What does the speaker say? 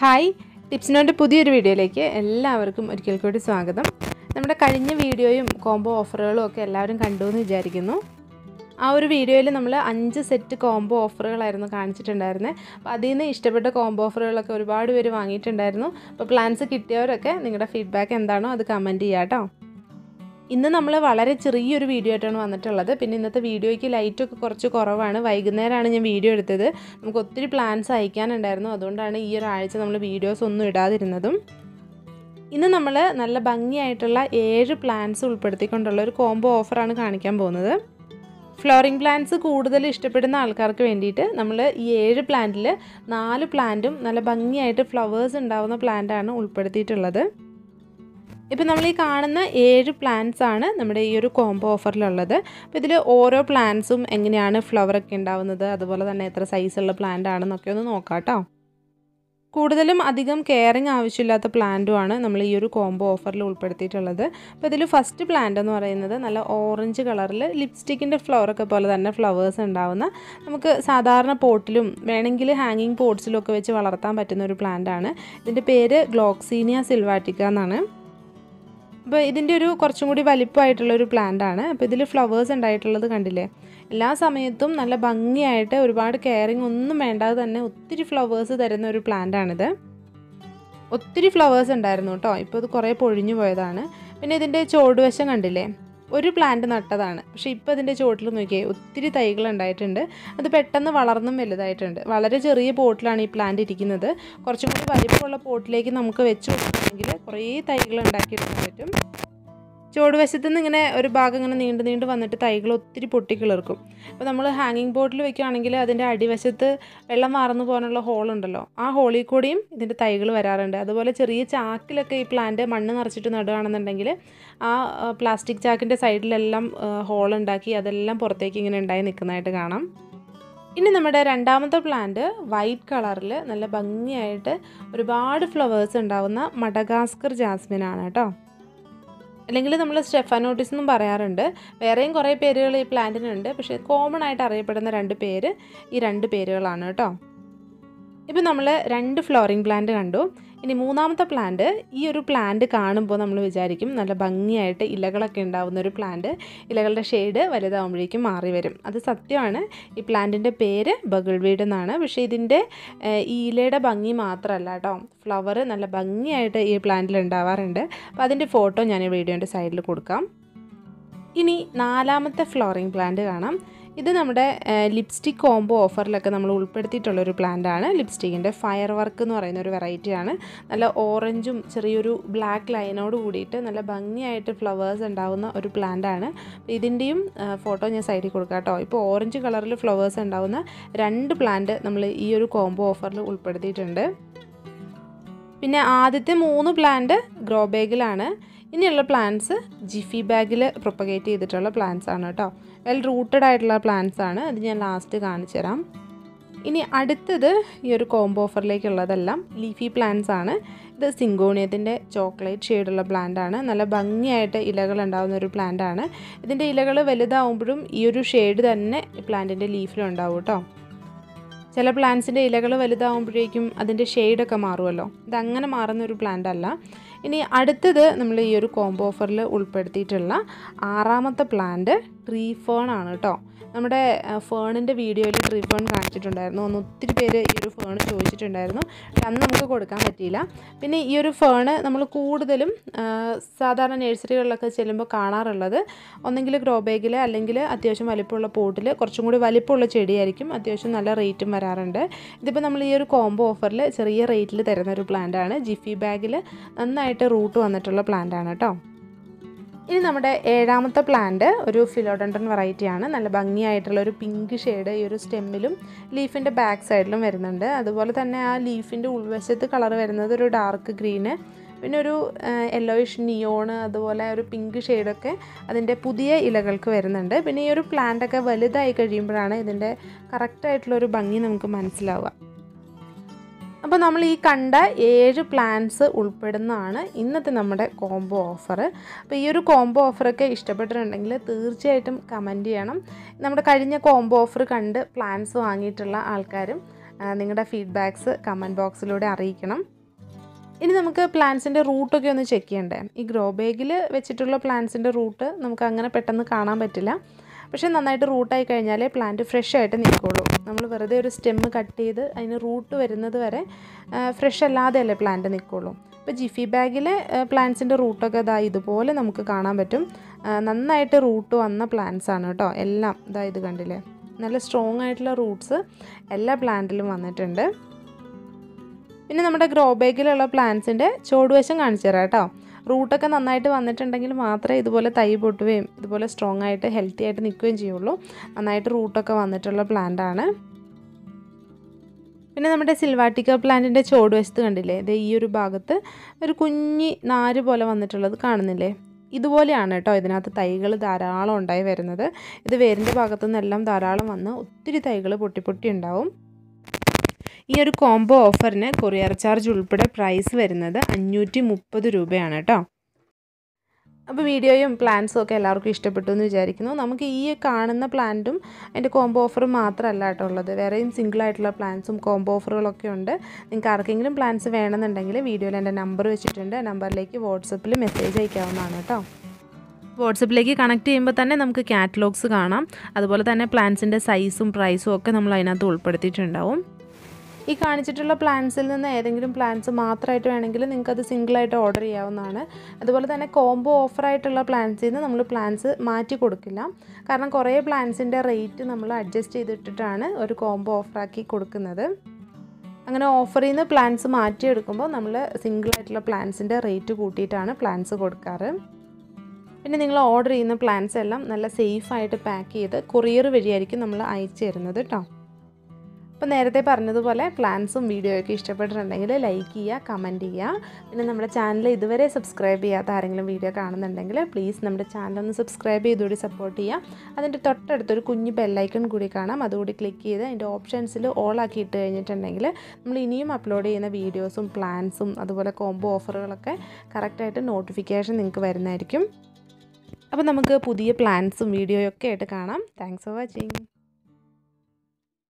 hi ടിപ്സിനോൻ്റെ പുതിയൊരു വീഡിയോയിലേക്ക് എല്ലാവർക്കും ഒരിക്കൽ കൂടി സ്വാഗതം നമ്മുടെ കഴിഞ്ഞ വീഡിയോയും കോംബോ ഓഫറുകളും ഒക്കെ എല്ലാവരും കണ്ടു എന്ന് വിചാരിക്കുന്നു ആ ഒരു വീഡിയോയിൽ നമ്മൾ അഞ്ച് സെറ്റ് കോംബോ ഓഫറുകളായിരുന്നു കാണിച്ചിട്ടുണ്ടായിരുന്നത് അപ്പോൾ അതിൽ നിന്ന് ഇഷ്ടപ്പെട്ട കോംബോ ഓഫറുകളൊക്കെ ഒരുപാട് പേര് വാങ്ങിയിട്ടുണ്ടായിരുന്നു അപ്പോൾ പ്ലാൻസ് കിട്ടിയവരൊക്കെ നിങ്ങളുടെ ഫീഡ്ബാക്ക് എന്താണോ അത് കമൻറ്റ് ചെയ്യാം കേട്ടോ ഇന്ന് നമ്മൾ വളരെ ചെറിയൊരു വീഡിയോ ആയിട്ടാണ് വന്നിട്ടുള്ളത് പിന്നെ ഇന്നത്തെ വീഡിയോയ്ക്ക് ലൈറ്റൊക്കെ കുറച്ച് കുറവാണ് വൈകുന്നേരമാണ് ഞാൻ വീഡിയോ എടുത്തത് നമുക്ക് ഒത്തിരി പ്ലാൻസ് അയക്കാനുണ്ടായിരുന്നു അതുകൊണ്ടാണ് ഈ ഒരാഴ്ച നമ്മൾ വീഡിയോസ് ഒന്നും ഇടാതിരുന്നതും ഇന്ന് നമ്മൾ നല്ല ഭംഗിയായിട്ടുള്ള ഏഴ് പ്ലാൻസ് ഉൾപ്പെടുത്തിക്കൊണ്ടുള്ള ഒരു കോംബോ ഓഫറാണ് കാണിക്കാൻ പോകുന്നത് ഫ്ലോറിംഗ് പ്ലാന്റ്സ് കൂടുതൽ ഇഷ്ടപ്പെടുന്ന ആൾക്കാർക്ക് വേണ്ടിയിട്ട് നമ്മൾ ഈ ഏഴ് പ്ലാന്റിൽ നാല് പ്ലാന്റും നല്ല ഭംഗിയായിട്ട് ഫ്ലവേഴ്സ് ഉണ്ടാവുന്ന പ്ലാന്റാണ് ഉൾപ്പെടുത്തിയിട്ടുള്ളത് ഇപ്പം നമ്മൾ ഈ കാണുന്ന ഏഴ് പ്ലാന്റ്സ് ആണ് നമ്മുടെ ഈ ഒരു കോംബോ ഓഫറിലുള്ളത് അപ്പോൾ ഇതിൽ ഓരോ പ്ലാന്റ്സും എങ്ങനെയാണ് ഫ്ലവർ ഒക്കെ ഉണ്ടാവുന്നത് അതുപോലെ തന്നെ എത്ര സൈസുള്ള പ്ലാന്റ് ആണെന്നൊക്കെ ഒന്ന് നോക്കാം കേട്ടോ കൂടുതലും അധികം കെയറിങ് ആവശ്യമില്ലാത്ത പ്ലാന്റുമാണ് നമ്മൾ ഈ ഒരു കോംബോ ഓഫറിൽ ഉൾപ്പെടുത്തിയിട്ടുള്ളത് അപ്പോൾ ഇതിൽ ഫസ്റ്റ് പ്ലാന്റ് എന്ന് പറയുന്നത് നല്ല ഓറഞ്ച് കളറിൽ ലിപ്സ്റ്റിക്കിൻ്റെ ഫ്ലവറൊക്കെ പോലെ തന്നെ ഫ്ലവേഴ്സ് ഉണ്ടാവുന്ന നമുക്ക് സാധാരണ പോട്ടിലും വേണമെങ്കിൽ ഹാങ്ങിങ് പോട്ട്സിലും ഒക്കെ വെച്ച് വളർത്താൻ പറ്റുന്ന ഒരു പ്ലാന്റാണ് ഇതിൻ്റെ പേര് ഗ്ലോക്സീനിയ സിൽവാറ്റിക്ക എന്നാണ് അപ്പോൾ ഇതിൻ്റെ ഒരു കുറച്ചും കൂടി വലിപ്പമായിട്ടുള്ള ഒരു പ്ലാന്റ് ആണ് അപ്പോൾ ഇതിൽ ഫ്ലവേഴ്സ് ഉണ്ടായിട്ടുള്ളത് കണ്ടില്ലേ എല്ലാ സമയത്തും നല്ല ഭംഗിയായിട്ട് ഒരുപാട് കെയറിങ് ഒന്നും വേണ്ടാതെ തന്നെ ഒത്തിരി ഫ്ലവേഴ്സ് തരുന്ന ഒരു പ്ലാന്റ് ആണിത് ഒത്തിരി ഫ്ലവേഴ്സ് ഉണ്ടായിരുന്നു കേട്ടോ ഇപ്പോൾ ഇത് കുറേ പൊഴിഞ്ഞു പോയതാണ് പിന്നെ ഇതിൻ്റെ ചോടുവശം കണ്ടില്ലേ ഒരു പ്ലാന്റ് നട്ടതാണ് പക്ഷേ ഇപ്പോൾ ഇതിൻ്റെ ചോട്ടിൽ നോക്കിയേ ഒത്തിരി തൈകൾ ഉണ്ടായിട്ടുണ്ട് അത് പെട്ടെന്ന് വളർന്നും വലുതായിട്ടുണ്ട് വളരെ ചെറിയ പോട്ടിലാണ് ഈ പ്ലാന്റ് ഇരിക്കുന്നത് കുറച്ചും കൂടി വലിപ്പമുള്ള പോട്ടിലേക്ക് നമുക്ക് വെച്ച് കൊടുക്കുകയാണെങ്കിൽ കുറേ തൈകൾ ഉണ്ടാക്കിയെടുക്കാൻ പറ്റും ചുവടുവശത്തു നിന്ന് ഇങ്ങനെ ഒരു ഭാഗം ഇങ്ങനെ നീണ്ട് നീണ്ട് വന്നിട്ട് തൈകൾ ഒത്തിരി പൊട്ടിക്കിളിർക്കും അപ്പോൾ നമ്മൾ ഹാങ്ങിങ് ബോർഡിൽ വെക്കുകയാണെങ്കിൽ അതിൻ്റെ അടിവശത്ത് വെള്ളം മാറുന്നു പോകാനുള്ള ഹോളുണ്ടല്ലോ ആ ഹോളിൽ കൂടിയും ഇതിൻ്റെ തൈകൾ വരാറുണ്ട് അതുപോലെ ചെറിയ ചാക്കിലൊക്കെ ഈ പ്ലാന്റ് മണ്ണ് നിറച്ചിട്ട് നടുകയാണെന്നുണ്ടെങ്കിൽ ആ പ്ലാസ്റ്റിക് ചാക്കിൻ്റെ സൈഡിലെല്ലാം ഹോൾ ഉണ്ടാക്കി അതെല്ലാം പുറത്തേക്ക് ഇങ്ങനെ ഉണ്ടായി നിൽക്കുന്നതായിട്ട് കാണാം ഇനി നമ്മുടെ രണ്ടാമത്തെ പ്ലാന്റ് വൈറ്റ് കളറിൽ നല്ല ഭംഗിയായിട്ട് ഒരുപാട് ഫ്ലവേഴ്സ് ഉണ്ടാവുന്ന മഡഗാസ്കർ ജാസ്മിൻ ആണ് കേട്ടോ അല്ലെങ്കിൽ നമ്മൾ സ്റ്റെഫാനോട്ടിസ് എന്നും പറയാറുണ്ട് വേറെയും കുറേ പേരുകൾ ഈ പ്ലാന്റിനുണ്ട് പക്ഷേ കോമൺ ആയിട്ട് അറിയപ്പെടുന്ന രണ്ട് പേര് ഈ രണ്ട് പേരുകളാണ് കേട്ടോ ഇപ്പം നമ്മൾ രണ്ട് ഫ്ലോറിംഗ് പ്ലാന്റ് കണ്ടു ഇനി മൂന്നാമത്തെ പ്ലാന്റ് ഈ ഒരു പ്ലാന്റ് കാണുമ്പോൾ നമ്മൾ വിചാരിക്കും നല്ല ഭംഗിയായിട്ട് ഇലകളൊക്കെ ഉണ്ടാവുന്ന ഒരു പ്ലാന്റ് ഇലകളുടെ ഷെയ്ഡ് വലുതാവുമ്പോഴേക്കും മാറി വരും അത് സത്യമാണ് ഈ പ്ലാന്റിൻ്റെ പേര് ബഗിൾ വീഡ് എന്നാണ് പക്ഷേ ഇതിൻ്റെ ഈ ഇലയുടെ ഭംഗി മാത്രമല്ല കേട്ടോ ഫ്ലവർ നല്ല ഭംഗിയായിട്ട് ഈ പ്ലാന്റിൽ ഉണ്ടാവാറുണ്ട് അപ്പോൾ അതിൻ്റെ ഫോട്ടോ ഞാൻ ഈ വീഡിയോൻ്റെ സൈഡിൽ കൊടുക്കാം ഇനി നാലാമത്തെ ഫ്ലോറിംഗ് പ്ലാന്റ് കാണാം ഇത് നമ്മുടെ ലിപ്സ്റ്റിക് കോംബോ ഓഫറിലൊക്കെ നമ്മൾ ഉൾപ്പെടുത്തിയിട്ടുള്ളൊരു പ്ലാന്റാണ് ലിപ്സ്റ്റിക്കിൻ്റെ ഫയർ വർക്ക് എന്ന് പറയുന്ന ഒരു വെറൈറ്റിയാണ് നല്ല ഓറഞ്ചും ചെറിയൊരു ബ്ലാക്ക് ലൈനോട് കൂടിയിട്ട് നല്ല ഭംഗിയായിട്ട് ഫ്ലവേഴ്സ് ഉണ്ടാവുന്ന ഒരു പ്ലാന്റാണ് ഇതിൻ്റെയും ഫോട്ടോ ഞാൻ സൈഡിൽ കൊടുക്കാം കേട്ടോ ഇപ്പോൾ ഓറഞ്ച് കളറിൽ ഫ്ലവേഴ്സ് ഉണ്ടാവുന്ന രണ്ട് പ്ലാന്റ് നമ്മൾ ഈ ഒരു കോംബോ ഓഫറിൽ ഉൾപ്പെടുത്തിയിട്ടുണ്ട് പിന്നെ ആദ്യത്തെ മൂന്ന് പ്ലാന്റ് ഗ്രോ ബാഗിലാണ് ഇനിയുള്ള പ്ലാന്റ്സ് ജിഫി ബാഗിൽ പ്രൊപ്പഗേറ്റ് ചെയ്തിട്ടുള്ള പ്ലാന്റ്സ് ആണ് കേട്ടോ വെൽ റൂട്ടഡ് ആയിട്ടുള്ള പ്ലാന്റ്സ് ആണ് അത് ഞാൻ ലാസ്റ്റ് കാണിച്ചു തരാം ഇനി അടുത്തത് ഈ ഒരു കോംബോ ഓഫറിലേക്കുള്ളതെല്ലാം ലീഫി പ്ലാന്റ്സ് ആണ് ഇത് സിങ്കോണിയത്തിൻ്റെ ചോക്ലേറ്റ് ഷെയ്ഡുള്ള പ്ലാന്റ് ആണ് നല്ല ഭംഗിയായിട്ട് ഇലകൾ ഉണ്ടാകുന്ന ഒരു പ്ലാന്റ് ആണ് ഇതിൻ്റെ ഇലകൾ വലുതാവുമ്പോഴും ഈ ഒരു ഷെയ്ഡ് തന്നെ പ്ലാന്റിൻ്റെ ലീഫിലുണ്ടാവും കേട്ടോ ചില പ്ലാന്റ്സിൻ്റെ ഇലകൾ വലുതാവുമ്പോഴേക്കും അതിൻ്റെ ഷെയ്ഡൊക്കെ മാറുമല്ലോ ഇതങ്ങനെ മാറുന്ന ഒരു പ്ലാന്റ് അല്ല ഇനി അടുത്തത് നമ്മൾ ഈ ഒരു കോംബോ ഓഫറിൽ ഉൾപ്പെടുത്തിയിട്ടുള്ള ആറാമത്തെ പ്ലാന്റ് ട്രീ ഫേൺ ആണ് കേട്ടോ നമ്മുടെ ഫേണിൻ്റെ വീഡിയോയിൽ ട്രീ ഫേൺ കാണിച്ചിട്ടുണ്ടായിരുന്നു ഒന്ന് ഒത്തിരി പേര് ഈ ഒരു ഫേൺ ചോദിച്ചിട്ടുണ്ടായിരുന്നു പക്ഷെ അന്ന് നമുക്ക് കൊടുക്കാൻ പറ്റിയില്ല പിന്നെ ഈ ഒരു ഫേണ് നമ്മൾ കൂടുതലും സാധാരണ നഴ്സറികളിലൊക്കെ ചെല്ലുമ്പോൾ കാണാറുള്ളത് ഒന്നെങ്കിൽ ഗ്രോ ബാഗിൽ അല്ലെങ്കിൽ അത്യാവശ്യം വലിപ്പമുള്ള പോട്ടിൽ കുറച്ചും കൂടി വലിപ്പമുള്ള ചെടിയായിരിക്കും അത്യാവശ്യം നല്ല റേറ്റും വരാറുണ്ട് ഇതിപ്പോൾ നമ്മൾ ഈ ഒരു കോംബോ ഓഫറിൽ ചെറിയ റേറ്റിൽ തരുന്ന ഒരു പ്ലാന്റാണ് ജിഫി ബാഗിൽ നന്നായിട്ട് റൂട്ട് വന്നിട്ടുള്ള പ്ലാന്റാണ് കേട്ടോ ഇനി നമ്മുടെ ഏഴാമത്തെ പ്ലാന്റ് ഒരു ഫിലോഡൻഡ്രൻ വെറൈറ്റിയാണ് നല്ല ഭംഗിയായിട്ടുള്ള ഒരു പിങ്ക് ഷെയ്ഡ് ഈ ഒരു സ്റ്റെമ്മിലും ലീഫിൻ്റെ ബാക്ക് സൈഡിലും വരുന്നുണ്ട് അതുപോലെ തന്നെ ആ ലീഫിൻ്റെ ഉൾവശത്ത് കളർ വരുന്നത് ഒരു ഡാർക്ക് ഗ്രീന് പിന്നെ ഒരു യെല്ലോയിഷ് നിയോണ് അതുപോലെ ഒരു പിങ്ക് ഷെയ്ഡൊക്കെ അതിൻ്റെ പുതിയ ഇലകൾക്ക് വരുന്നുണ്ട് പിന്നെ ഈ ഒരു പ്ലാന്റൊക്കെ വലുതായി കഴിയുമ്പോഴാണ് ഇതിൻ്റെ കറക്റ്റായിട്ടുള്ളൊരു ഭംഗി നമുക്ക് മനസ്സിലാവുക അപ്പോൾ നമ്മൾ ഈ കണ്ട ഏഴ് പ്ലാൻസ് ഉൾപ്പെടുന്നതാണ് ഇന്നത്തെ നമ്മുടെ കോംബോ ഓഫർ അപ്പോൾ ഈ ഒരു കോംബോ ഓഫറൊക്കെ ഇഷ്ടപ്പെട്ടിട്ടുണ്ടെങ്കിൽ തീർച്ചയായിട്ടും കമൻറ്റ് ചെയ്യണം നമ്മുടെ കഴിഞ്ഞ കോംബോ ഓഫർ കണ്ട് പ്ലാൻസ് വാങ്ങിയിട്ടുള്ള ആൾക്കാരും നിങ്ങളുടെ ഫീഡ്ബാക്ക്സ് കമൻറ്റ് ബോക്സിലൂടെ അറിയിക്കണം ഇനി നമുക്ക് പ്ലാന്റ്സിൻ്റെ റൂട്ടൊക്കെ ഒന്ന് ചെക്ക് ചെയ്യണ്ടേ ഈ ഗ്രോ ബാഗിൽ വെച്ചിട്ടുള്ള പ്ലാന്റ്സിൻ്റെ റൂട്ട് നമുക്ക് അങ്ങനെ പെട്ടെന്ന് കാണാൻ പറ്റില്ല പക്ഷേ നന്നായിട്ട് റൂട്ടായി കഴിഞ്ഞാലേ പ്ലാന്റ് ഫ്രഷ് ആയിട്ട് നിൽക്കുള്ളൂ നമ്മൾ വെറുതെ ഒരു സ്റ്റെമ്മ് കട്ട് ചെയ്ത് അതിന് റൂട്ട് വരുന്നത് വരെ ഫ്രഷ് അല്ലാതെയല്ലേ പ്ലാന്റ് നിൽക്കുള്ളൂ ഇപ്പോൾ ജിഫി ബാഗിലെ പ്ലാന്റ്സിൻ്റെ റൂട്ടൊക്കെ ഇതാ ഇതുപോലെ നമുക്ക് കാണാൻ പറ്റും നന്നായിട്ട് റൂട്ട് വന്ന പ്ലാന്റ്സ് ആണ് കേട്ടോ എല്ലാം ഇതാ ഇത് കണ്ടില്ലേ നല്ല സ്ട്രോങ് ആയിട്ടുള്ള റൂട്ട്സ് എല്ലാ പ്ലാന്റിലും വന്നിട്ടുണ്ട് പിന്നെ നമ്മുടെ ഗ്രോ ബാഗിലുള്ള പ്ലാന്റ്സിൻ്റെ ചുവടുവശം കാണിച്ചു തരാം കേട്ടോ റൂട്ടൊക്കെ നന്നായിട്ട് വന്നിട്ടുണ്ടെങ്കിൽ മാത്രമേ ഇതുപോലെ തൈ പൊട്ടുകയും ഇതുപോലെ സ്ട്രോങ് ആയിട്ട് ഹെൽത്തി ആയിട്ട് നിൽക്കുകയും ചെയ്യുള്ളൂ നന്നായിട്ട് റൂട്ടൊക്കെ വന്നിട്ടുള്ള പ്ലാന്റ് ആണ് പിന്നെ നമ്മുടെ സിൽവാട്ടിക്ക പ്ലാന്റിൻ്റെ ചുവടുവശത്ത് കണ്ടില്ലേ ഇത് ഈ ഒരു ഭാഗത്ത് ഒരു കുഞ്ഞി നാര് പോലെ വന്നിട്ടുള്ളത് കാണുന്നില്ലേ ഇതുപോലെയാണ് കേട്ടോ ഇതിനകത്ത് തൈകൾ ധാരാളം ഉണ്ടായി വരുന്നത് ഇത് വേരിൻ്റെ ഭാഗത്തു നിന്നെല്ലാം ധാരാളം വന്ന് ഒത്തിരി തൈകൾ പൊട്ടി പൊട്ടി ഉണ്ടാവും ഈ ഒരു കോംബോ ഓഫറിന് കൊറിയർ ചാർജ് ഉൾപ്പെടെ പ്രൈസ് വരുന്നത് അഞ്ഞൂറ്റി മുപ്പത് രൂപയാണ് കേട്ടോ അപ്പോൾ വീഡിയോയും പ്ലാൻസും ഒക്കെ എല്ലാവർക്കും ഇഷ്ടപ്പെട്ടു എന്ന് വിചാരിക്കുന്നു നമുക്ക് ഈ കാണുന്ന പ്ലാന്റും അതിൻ്റെ കോംബോ ഓഫർ മാത്രമല്ല കേട്ടോ ഉള്ളത് വേറെയും സിംഗിൾ ആയിട്ടുള്ള പ്ലാൻസും കോംബോ ഓഫറുകളൊക്കെ ഉണ്ട് നിങ്ങൾക്ക് ആർക്കെങ്കിലും പ്ലാൻസ് വേണമെന്നുണ്ടെങ്കിൽ വീഡിയോയിൽ എൻ്റെ നമ്പർ വെച്ചിട്ടുണ്ട് ആ നമ്പറിലേക്ക് വാട്സപ്പിൽ മെസ്സേജ് അയക്കാവുന്നതാണ് കേട്ടോ വാട്സപ്പിലേക്ക് കണക്ട് ചെയ്യുമ്പോൾ തന്നെ നമുക്ക് കാറ്റലോഗ്സ് കാണാം അതുപോലെ തന്നെ പ്ലാൻസിൻ്റെ സൈസും പ്രൈസും ഒക്കെ നമ്മൾ അതിനകത്ത് ഉൾപ്പെടുത്തിയിട്ടുണ്ടാവും ഈ കാണിച്ചിട്ടുള്ള പ്ലാൻസിൽ നിന്ന് ഏതെങ്കിലും പ്ലാൻസ് മാത്രമായിട്ട് വേണമെങ്കിൽ നിങ്ങൾക്ക് അത് സിംഗിളായിട്ട് ഓർഡർ ചെയ്യാവുന്നതാണ് അതുപോലെ തന്നെ കോംബോ ഓഫറായിട്ടുള്ള പ്ലാൻസിൽ നിന്ന് നമ്മൾ പ്ലാൻസ് മാറ്റി കൊടുക്കില്ല കാരണം കുറേ പ്ലാൻസിൻ്റെ റേറ്റ് നമ്മൾ അഡ്ജസ്റ്റ് ചെയ്തിട്ടിട്ടാണ് ഒരു കോംബോ ഓഫറാക്കി കൊടുക്കുന്നത് അങ്ങനെ ഓഫറിൽ നിന്ന് പ്ലാൻസ് മാറ്റിയെടുക്കുമ്പോൾ നമ്മൾ സിംഗിളായിട്ടുള്ള പ്ലാൻസിൻ്റെ റേറ്റ് കൂട്ടിയിട്ടാണ് പ്ലാൻസ് കൊടുക്കാറ് പിന്നെ നിങ്ങൾ ഓർഡർ ചെയ്യുന്ന പ്ലാൻസ് എല്ലാം നല്ല സേഫായിട്ട് പാക്ക് ചെയ്ത് കൊറിയർ വഴിയായിരിക്കും നമ്മൾ അയച്ചു തരുന്നത് കേട്ടോ അപ്പോൾ നേരത്തെ പറഞ്ഞതുപോലെ പ്ലാൻസും വീഡിയോയൊക്കെ ഇഷ്ടപ്പെട്ടിട്ടുണ്ടെങ്കിൽ ലൈക്ക് ചെയ്യുക കമൻറ്റ് ചെയ്യുക പിന്നെ നമ്മുടെ ചാനൽ ഇതുവരെ സബ്സ്ക്രൈബ് ചെയ്യാത്ത ആരെങ്കിലും വീഡിയോ കാണുന്നുണ്ടെങ്കിൽ പ്ലീസ് നമ്മുടെ ചാനൽ ഒന്ന് സബ്സ്ക്രൈബ് ചെയ്തുകൂടി സപ്പോർട്ട് ചെയ്യുക അതിൻ്റെ തൊട്ടടുത്തൊരു കുഞ്ഞ് ബെല്ലൈക്കൺ കൂടി കാണാം അതുകൂടി ക്ലിക്ക് ചെയ്ത് അതിൻ്റെ ഓപ്ഷൻസിൽ ഓൾ ആക്കി ഇട്ട് കഴിഞ്ഞിട്ടുണ്ടെങ്കിൽ നമ്മൾ ഇനിയും അപ്ലോഡ് ചെയ്യുന്ന വീഡിയോസും പ്ലാൻസും അതുപോലെ കോംബോ ഓഫറുകളൊക്കെ കറക്റ്റായിട്ട് നോട്ടിഫിക്കേഷൻ നിങ്ങൾക്ക് വരുന്നതായിരിക്കും അപ്പോൾ നമുക്ക് പുതിയ പ്ലാൻസും വീഡിയോയൊക്കെ ആയിട്ട് കാണാം താങ്ക്സ് ഫോർ വാച്ചിങ്